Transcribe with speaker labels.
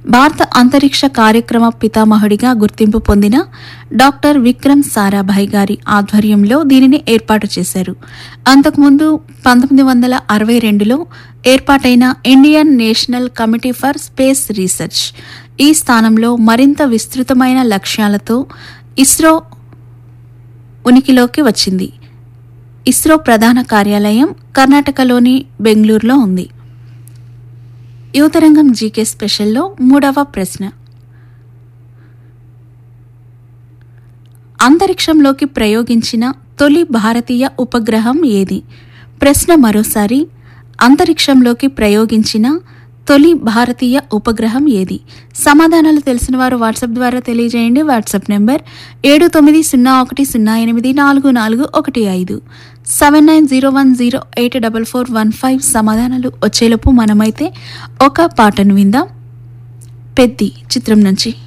Speaker 1: భారత అంతరిక్ష కార్యక్రమ పితామహుడిగా గుర్తింపు పొందిన డాక్టర్ విక్రమ్ సారాభాయ్ గారి ఆధ్వర్యంలో దీనిని ఏర్పాటు చేశారు అంతకుముందు పంతొమ్మిది వందల అరవై రెండులో ఏర్పాటైన Indian national committee for space research ఈ స్థానంలో మరింత విస్తృతమైన లక్ష్యాలతో ఇస్రో ఉనికిలోకి వచ్చింది ఇస్రో ప్రధాన కార్యాలయం కర్ణాటకలోని బెంగళూరులో ఉంది యువతరంగం జీకే స్పెషల్లో మూడవ ప్రశ్న అంతరిక్షంలోకి ప్రయోగించిన తొలి భారతీయ ఉపగ్రహం ఏది ప్రశ్న మరోసారి అంతరిక్షంలోకి ప్రయోగించిన తొలి భారతీయ ఉపగ్రహం ఏది సమాధానాలు తెలిసిన వారు వాట్సాప్ ద్వారా తెలియజేయండి వాట్సాప్ నెంబర్ ఏడు తొమ్మిది సున్నా ఒకటి సున్నా ఎనిమిది నాలుగు నాలుగు ఒకటి ఐదు seven nine zero one zero eight double four one five సమాధానాలు వచ్చేలోపు మనమైతే ఒక పాటను విందాం పెద్ది చిత్రం నుంచి